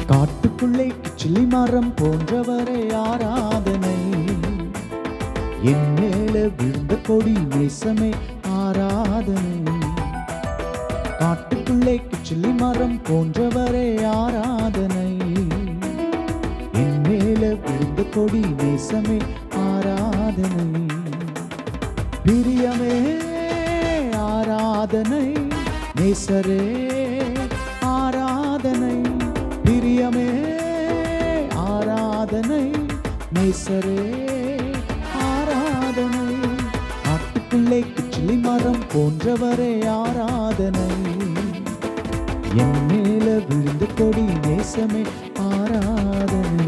காட்டுக்குள்ளே கிச்சிலி மரம் போன்றவரை ஆராதனை என் மேல விழுந்த கொடி நேசமே ஆராதனை காட்டுக்குள்ளே கிச்சிலி மரம் போன்றவரே ஆராதனை என் மேல விழுந்த கொடி நேசமே ஆராதனை பிரியமே ஆராதனை நேசரே ஆராதனை பிரியமே ஆராதனை நேசரே ஆராதனை ஆட்டுக்குள்ளே கிச்சிலி மரம் போன்றவரே ஆராதனை என் மேல விழுந்த கொடி நேசமே ஆராதனை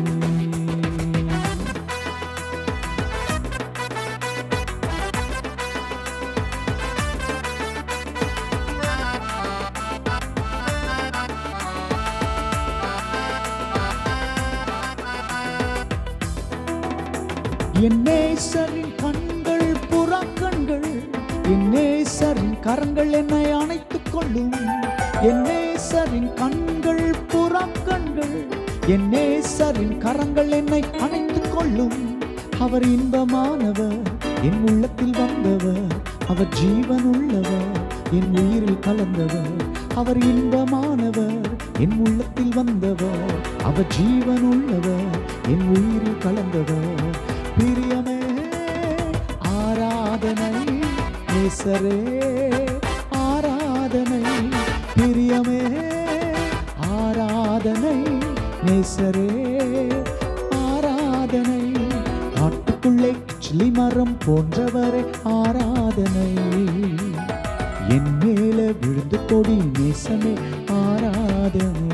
என் நேசரின் கண்கள் புறாக்கண்கள் என் நேசரின் கரங்கள் என்னை அணைத்துக் கொள்ளும் என் நேசரின் கண்கள் புறாக்கண்கள் என் நேசரின் கரங்கள் என்னை அணைத்துக் கொள்ளும் அவர் இன்பமானவர் என் உள்ளத்தில் வந்தவர் அவர் ஜீவன் உள்ளவர் என் உயிரில் கலந்தவர் அவர் இன்பமானவர் என் உள்ளத்தில் வந்தவர் அவர் ஜீவன் உள்ளவர் என் உயிரில் கலந்தவர் பிரியமே ஆராதனை நேசரே ஆராதனை பிரியமே ஆராதனை நேசரே ஆராதனை காட்டுக்குள்ளே கிச்சிலி மரம் போன்றவரே ஆராதனை என் மேல விழுந்து கொடி நேசமே ஆராதனை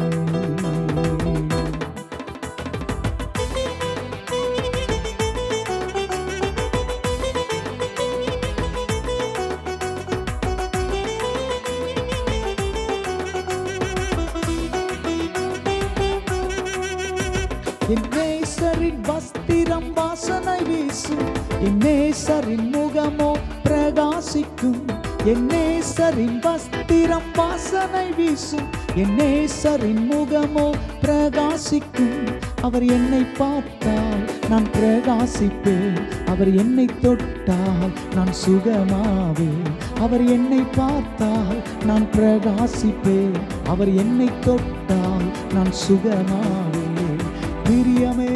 என் நேசரின் வஸ்திரம் வாசனை வீசும் என் நேசரின் முகமோ பிரகாசிக்கும் என் நேசரின் வஸ்திரம் வாசனை வீசும் என் நேசரின் முகமோ பிரகாசிக்கும் அவர் என்னை பார்த்தால் நான் பிரகாசிப்பேன் அவர் என்னை தொட்டால் நான் சுகமாவேன் அவர் என்னை பார்த்தால் நான் பிரகாசிப்பேன் அவர் என்னை தொட்டால் நான் சுகமாவேன் பிரியமே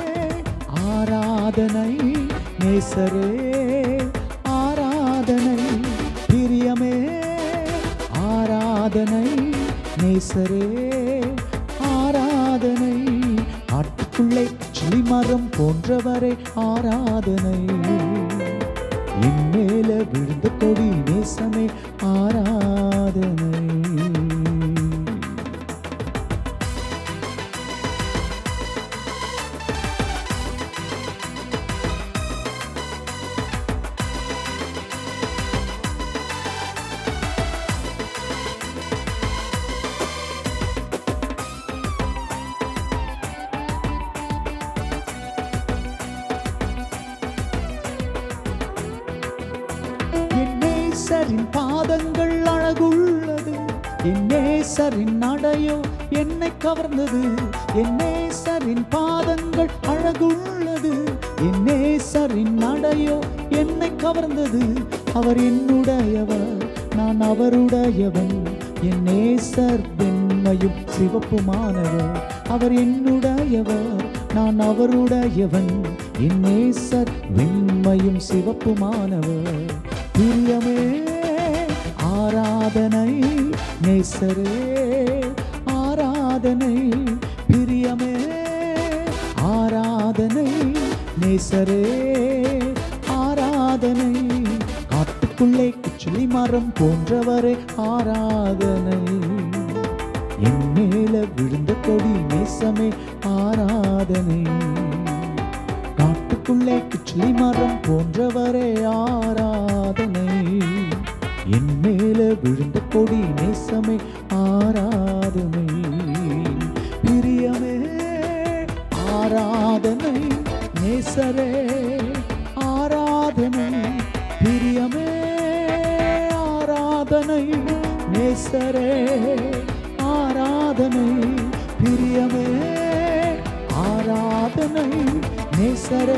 ஆராதனை நேசரே ஆராதனை பிரியமே ஆராதனை நேசரே ஆராதனை ஆட்டுக்குள்ளே கிளி மரம் போன்றவரே ஆராதனை என் மேல விழுந்த கொடி நேசமே ஆராதனை என் நேசரின் பாதங்கள் அழகுள்ளது என் நேசரின் நடையோ என்னை கவர்ந்தது என் நேசரின் பாதங்கள் அழகுள்ளது என் நேசரின் நடையோ என்னை கவர்ந்தது அவர் என்னுடையவர் நான் அவருடையவன் என் நேசர் வெண்மையும் சிவப்புமானவர் அவர் என்னுடையவர் நான் அவருடையவன் என் நேசர் வெண்மையும் சிவப்புமானவர் பிரியமே ஆராதனை நேசரே ஆராதனை பிரியமே ஆராதனை நேசரே ஆராதனை காட்டுக்குள்ளே கிச்சிலி மரம் போன்றவரே ஆராதனை என் மேல விழுந்த கொடி நேசமே ஆராதனை காட்டுக்குள்ளே கிச்சிலி மரம் போன்றவரே ஆராதனை என் மேல விழுந்த கொடி நேசமே ஆராதனை பிரியமே ஆராதனை நேசரே ஆராதனை பிரியமே ஆராதனை நேசரே ஆராதனை பிரியமே நேசரே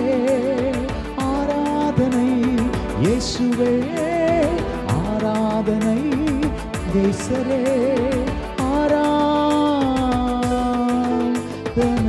ஆராதனை இயேசுவே ஆராதனை நேசரே ஆராதனை